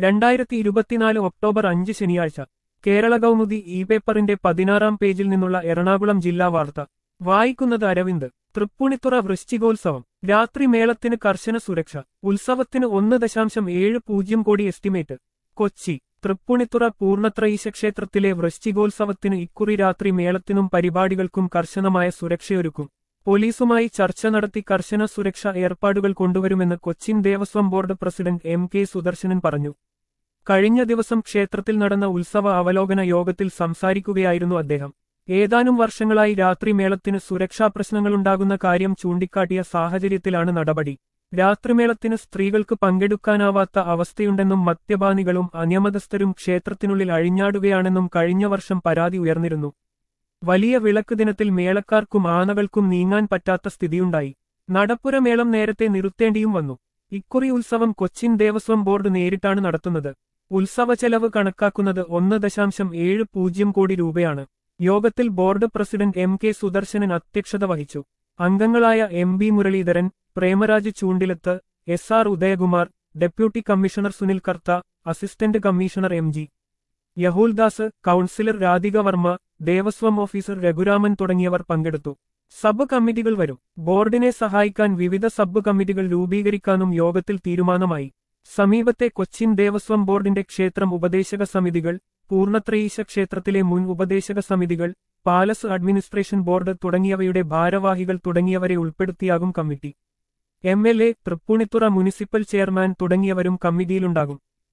രണ്ടായിരത്തി ഇരുപത്തിനാല് ഒക്ടോബർ അഞ്ച് ശനിയാഴ്ച കേരള കൗമുദി ഇ പേപ്പറിന്റെ പതിനാറാം പേജിൽ നിന്നുള്ള എറണാകുളം ജില്ലാ വാർത്ത വായിക്കുന്നത് അരവിന്ദ് തൃപ്പൂണിത്തുറ വൃശ്ചികോത്സവം രാത്രി മേളത്തിന് കർശന സുരക്ഷ ഉത്സവത്തിന് ഒന്ന് ദശാംശം ഏഴ് പൂജ്യം കോടി എസ്റ്റിമേറ്റ് കൊച്ചി തൃപ്പൂണിത്തുറ പൂർണ്ണത്രയീശ ക്ഷേത്രത്തിലെ വൃശ്ചികോത്സവത്തിന് ഇക്കുറി രാത്രി മേളത്തിനും പരിപാടികൾക്കും കർശനമായ സുരക്ഷയൊരുക്കും പോലീസുമായി ചർച്ച നടത്തി കർശന സുരക്ഷ ഏർപ്പാടുകൾ കൊണ്ടുവരുമെന്ന് Cochin Devaswom board president M K Sudarsanan പറഞ്ഞു കഴിഞ്ഞ ദിവസം ക്ഷേത്രത്തിൽ നടന്ന ഉത്സവ അവലോകന യോഗത്തിൽ സംസാരിക്കുകയായിരുന്നു അദ്ദേഹം ഏതാനും വർഷങ്ങളായി രാത്രി മേളത്തിന് സുരക്ഷാ പ്രശ്നങ്ങളുണ്ടാകുന്ന കാര്യം ചൂണ്ടിക്കാട്ടിയ സാഹചര്യത്തിലാണ് നടപടി രാത്രിമേളത്തിന് സ്ത്രീകൾക്ക് പങ്കെടുക്കാനാവാത്ത അവസ്ഥയുണ്ടെന്നും മദ്യപാനികളും അന്യമതസ്ഥരും ക്ഷേത്രത്തിനുള്ളിൽ അഴിഞ്ഞാടുകയാണെന്നും കഴിഞ്ഞ വർഷം പരാതി ഉയർന്നിരുന്നു വലിയ വിളക്ക് ദിനത്തിൽ മേളക്കാർക്കും ആനകൾക്കും നീങ്ങാൻ പറ്റാത്ത സ്ഥിതിയുണ്ടായി നടപ്പുര മേളം നേരത്തെ നിർത്തേണ്ടിയും വന്നു ഇക്കുറി ഉത്സവം കൊച്ചിൻ ദേവസ്വം ബോർഡ് നേരിട്ടാണ് നടത്തുന്നത് ഉത്സവ ചെലവ് കണക്കാക്കുന്നത് ഒന്ന് ദശാംശം ഏഴ് പൂജ്യം കോടി രൂപയാണ് യോഗത്തിൽ board president M K Sudarsanan അധ്യക്ഷത വഹിച്ചു അംഗങ്ങളായ M B Muraleedharan Premaraj Choondilath S R Udayakumar deputy commissioner Sunil Kartha assistant commissioner M G Yahuldas councillor Radhika Varma Devaswom officer Raghuraman തുടങ്ങിയവർ പങ്കെടുത്തു സബ് കമ്മിറ്റികൾ വരും ബോർഡിനെ സഹായിക്കാൻ വിവിധ സബ് കമ്മിറ്റികൾ രൂപീകരിക്കാനും യോഗത്തിൽ തീരുമാനമായി സമീപത്തെ കൊച്ചിൻ ദേവസ്വം ബോർഡിന്റെ ക്ഷേത്രം ഉപദേശക സമിതികൾ പൂർണ്ണത്രയീശ ക്ഷേത്രത്തിലെ മുൻ ഉപദേശക സമിതികൾ പാലസ് അഡ്മിനിസ്ട്രേഷൻ ബോർഡ് തുടങ്ങിയവയുടെ ഭാരവാഹികൾ തുടങ്ങിയവരെ ഉൾപ്പെടുത്തിയാകും committee M L A Tripunithura municipal chairman തുടങ്ങിയവരും കമ്മിറ്റിയിലുണ്ടാകും